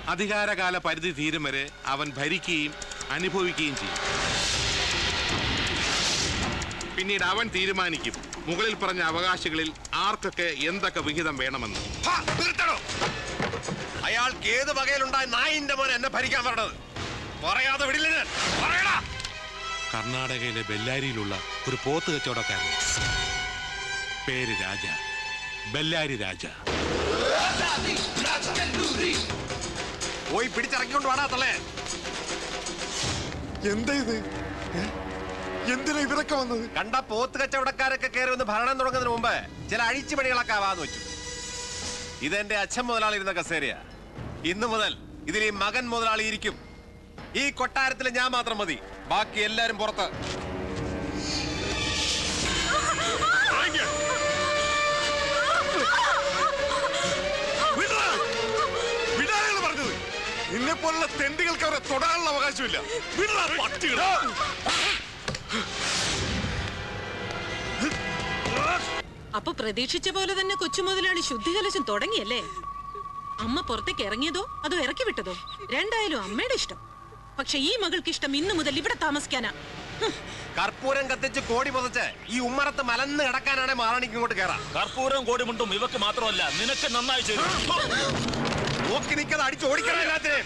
അധികാരകാല പരിധി തീരും വരെ അവൻ ഭരിക്കുകയും അനുഭവിക്കുകയും ചെയ്യും പിന്നീട് അവൻ തീരുമാനിക്കും മുകളിൽ പറഞ്ഞ അവകാശികളിൽ ആർക്കൊക്കെ എന്തൊക്കെ വിഹിതം വേണമെന്ന് ഹാ, നിർത്തണോ അയാൾക്ക് ഏത് വകയിലുണ്ടായ നായിന്റെ മോൻ എന്നെ ഭരിക്കാൻ പറഞ്ഞത് പറയാതെ വിടില്ല ഞാൻ പറയടാ കർണാടകയിലെ ബെല്ലാരിയിലുള്ള ഒരു പോത്ത് കച്ചവടക്കാരൻ പേര് രാജ ബെല്ലാരി രാജ പോയി പിടിച്ചിറക്കിക്കൊണ്ട് വാടാ തള്ളേ എന്താ ഇത് ഏ? എന്തിനാ ഇവരൊക്കെ വന്നത് കണ്ട പോത്ത് കച്ചവടക്കാരൊക്കെ കയറി വന്ന് ഭരണം തുടങ്ങുന്നതിന് മുമ്പ് ചില അഴിച്ചുപണികളൊക്കെ ആവാന്ന് വെച്ചു ഇതെന്റെ അച്ഛൻ മുതലാളി ഇരുന്ന കസേരയാ ഇന്നു മുതൽ ഇതിൽ ഈ മകൻ മുതലാളി ഇരിക്കും ഈ കൊട്ടാരത്തിൽ ഞാൻ മാത്രം മതി ബാക്കി എല്ലാരും പുറത്ത് വിടാനാണ് പറഞ്ഞത് നിന്നെ പോലുള്ള തെണ്ടികൾക്ക് അവരെ തൊടാനുള്ള അവകാശമില്ല വിടാ, പട്ടികളെ. അപ്പൊ പ്രതീക്ഷിച്ച പോലെ തന്നെ കൊച്ചു മുതലാളി ശുദ്ധികലശം തുടങ്ങിയല്ലേ അമ്മ പുറത്തേക്ക് ഇറങ്ങിയതോ അതോ ഇറക്കി വിട്ടതോ രണ്ടായാലും അമ്മയുടെ ഇഷ്ടം പക്ഷെ ഈ മകൾക്ക് ഇഷ്ടം ഇന്നു മുതൽ ഇവിടെ താമസിക്കാനാ ഹ്, കർപ്പൂരം കത്തിച്ച് കോടി പുതച്ച് ഈ ഉമ്മറത്ത് മലന്ന് കിടക്കാനാണ് മാറാണിക്ക് ഇങ്ങോട്ട് കയറാം കർപ്പൂരം കോടിമുണ്ടും ഇവക്ക് മാത്രമല്ല നിനക്ക് നന്നായി ചെയ്തു നോക്കി നിൽക്കാതെ അടിച്ച് ഓടിക്കണം എല്ലാത്തിനെയും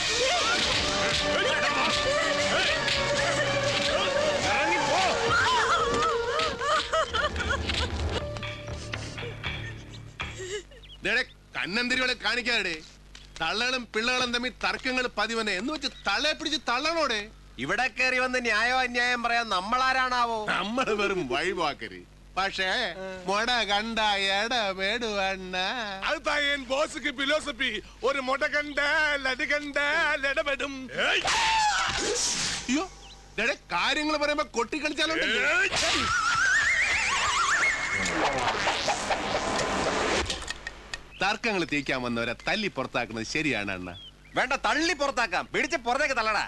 ഇറങ്ങിപ്പോ. ദേടെ കണ്ണന്തിരികളെ കാണിക്കാതെ തള്ളകളും പിള്ളകളും തമ്മിൽ തർക്കങ്ങൾ പതിവനെ എന്ന് വെച്ച് തള്ളയെ പിടിച്ച് തള്ളണോടെ ഇവിടെ കയറി വന്ന് ന്യായോ അന്യായം പറയാൻ നമ്മളാരാണാവോ നമ്മൾ വെറും വഴിവാക്കര് പക്ഷേ മൊട കണ്ട എടപെടുവണ്ണ അത് തായൻ ബോസുക്ക് ഫിലോസഫി ഒരു മുട കണ്ടാൽ അടി കണ്ടാൽ ഇടപെടും അയ്യോ ദേടെ കാര്യങ്ങൾ പറയുമ്പോ കൊട്ടിക്കളിച്ചാലുണ്ടല്ലോ തർക്കങ്ങൾ തീക്കാൻ വന്നവരെ തല്ലി പുറത്താക്കുന്നത് ശരിയാണ് അണ്ണ വേണ്ട തള്ളി പുറത്താക്കാം പിടിച്ച് പുറത്തേക്ക് തള്ളടാ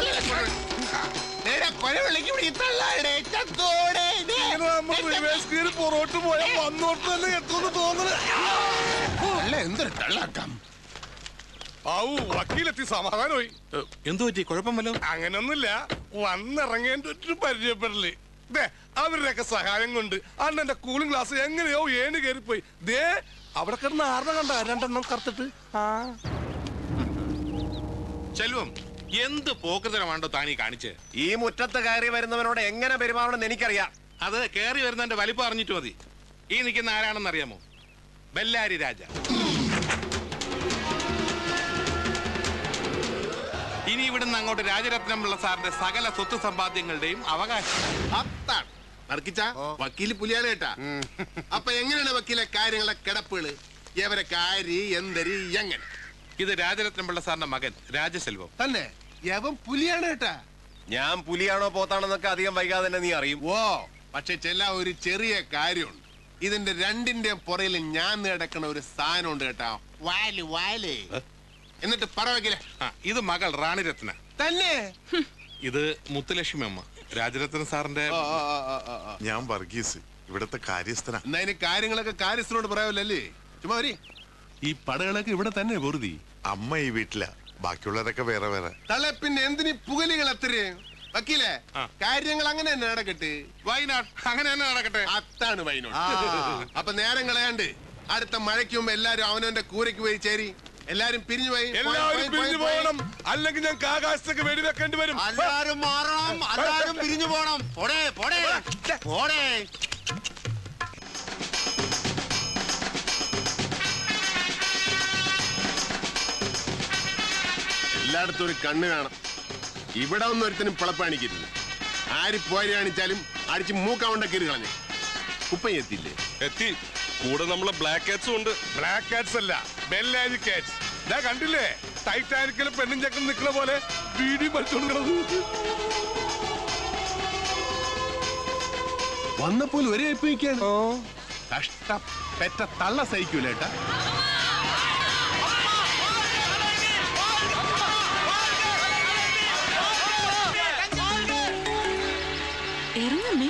നേരെ കൊലവിളിക്ക് പിടിച്ച് തള്ളാടെ, ചത്തോടെ, ദേ. പുറോട്ട് പോയാൽ വന്നോട്ട് തന്നെ എത്തുമെന്ന് തോന്നുന്നു അല്ല എന്തൊരു തള്ളാക്കാം ഔ വക്കീലെത്തി സമാധാനമായി എന്തു പറ്റി കുഴപ്പം വല്ലോ അങ്ങനൊന്നുമില്ല വന്നിറങ്ങേണ്ട ഒരു പരിചയപ്പെടല് ദേ അവരുടെയൊക്കെ സഹായം കൊണ്ട് അണ്ണന്റെ കൂളിംഗ് ഗ്ലാസ് എങ്ങനെയോ ഏന് കയറിപ്പോയി ദേ അവിടെ കിടന്ന് ആരുടെ കണ്ട രണ്ടെണ്ണം കറുത്തിട്ട് ആ ചെൽവം എന്ത് പോക്കൃതരമാണ്ടോ താനീ കാണിച്ച് ഈ മുറ്റത്ത് കയറി വരുന്നവനോട് എങ്ങനെ പെരുമാറണമെന്ന് എനിക്കറിയാം അത് കയറി വരുന്നതിന്റെ വലിപ്പം അറിഞ്ഞിട്ട് മതി ഈ നിൽക്കുന്ന ആരാണെന്ന് അറിയാമോ ബെല്ലാരി രാജ ഇനി ഇവിടുന്ന് അങ്ങോട്ട് രാജരത്നമുള്ള സാറിന്റെ സകല സ്വത്ത് സമ്പാദ്യങ്ങളുടെയും അവകാശം അത്താണ് നറുക്കിച്ച വക്കീല് പുലിയാണ് കേട്ടാ അപ്പൊ എങ്ങനെയാണ് വക്കീലെ കാര്യങ്ങളെ കിടപ്പുകള് എവരെ കാരി എന്തരി എങ്ങനെ ഇത് രാജരത്നമുള്ള സാറിന്റെ മകൻ രാജസെൽവം തന്നെ യവൻ പുലിയാണ് കേട്ടാ ഞാൻ പുലിയാണോ പോത്താണെന്നൊക്കെ അധികം വൈകാതെ തന്നെ നീ അറിയും ഓ പക്ഷെ ചെല്ല ഒരു ചെറിയ കാര്യമുണ്ട് ഇതിന്റെ രണ്ടിന്റെ പുറയിൽ ഞാൻ നടക്കണ ഒരു സാധനം ഉണ്ട് കേട്ടാ വാല് വാല് എന്നിട്ട് പറ വക്കീലെ ആ, ഇത് മകൾ റാണിരത്ന തന്നെ ഇത് മുത്തുലക്ഷ്മി അമ്മ രാജരത്ന സാറിന്റെ ഓ, ഓ, ഓ, ഓ, ഓ, ഓ. ഞാൻ വർഗീസ് ഇവിടത്തെ കാര്യസ്ഥന എന്നാ ഇനി കാര്യങ്ങളൊക്കെ കാര്യസ്ഥനോട് പറയാമല്ലേ ചുമ്മാ വരി ഈ പടകളൊക്കെ ഇവിടെ തന്നെ വെറുതി അമ്മ ഈ വീട്ടില ബാക്കിയുള്ളവരൊക്കെ വേറെ വേറെ തളെ പിന്നെ എന്തിനീ പുകലികൾ അത്രയും വക്കീലെ ആ. കാര്യങ്ങൾ അങ്ങനെ തന്നെ നടക്കട്ടെ വയനാട് അങ്ങനെ തന്നെ നടക്കട്ടെ അത്താണ് വൈനോട് അപ്പൊ നേരം കളയാണ്ട് അടുത്ത മഴയ്ക്ക് മുമ്പ് എല്ലാരും അവനവന്റെ കൂരയ്ക്ക് പോയി ചേരി എല്ലാരും പിരിഞ്ഞു പോയി പോയി, എല്ലാവരും പോയി, പിരിഞ്ഞു പോയി, പോകണം അല്ലെങ്കിൽ ഞങ്ങൾക്ക് ആകാശത്തേക്ക് വെടിവെക്കേണ്ടി വരും എല്ലാരും മാറണം എല്ലാരും പിരിഞ്ഞു പോണം പോടേ പോടേ പോടേ എല്ലായിടത്തും ഒരു കണ്ണ് കാണാം ഇവിടെ ഒന്നും ഒരുത്തനും പിളപ്പാണിക്കരുത് ആര് പോരി കാണിച്ചാലും അടിച്ച് മൂക്കാവണ്ട കീറി കളഞ്ഞു കുപ്പയും എത്തില്ലേ എത്തി കൂടെ നമ്മളെ ബ്ലാക്ക് കാറ്റ്സും ഉണ്ട് ബ്ലാക്ക് കാറ്റ്സ് അല്ല ബെല്ലാരി കാറ്റ്സ് ഞാൻ കണ്ടില്ലേ ടൈറ്റാനിക്കിൽ പെണ്ണും ചക്കൻ നിൽക്കുന്ന പോലെ വീഡിയോ പഠിച്ചോണ്ട് വന്നപ്പോൾ ഒരേ ഏൽപ്പിക്കാണ് കഷ്ട പെറ്റ തള്ള സഹിക്കൂല ഏട്ടാ ഇറങ്ങമ്മേ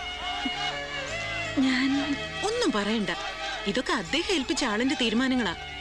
ഞാൻ ഒന്നും പറയണ്ട ഇതൊക്കെ അദ്ദേഹം ഏൽപ്പിച്ച ആളിന്റെ തീരുമാനങ്ങളാ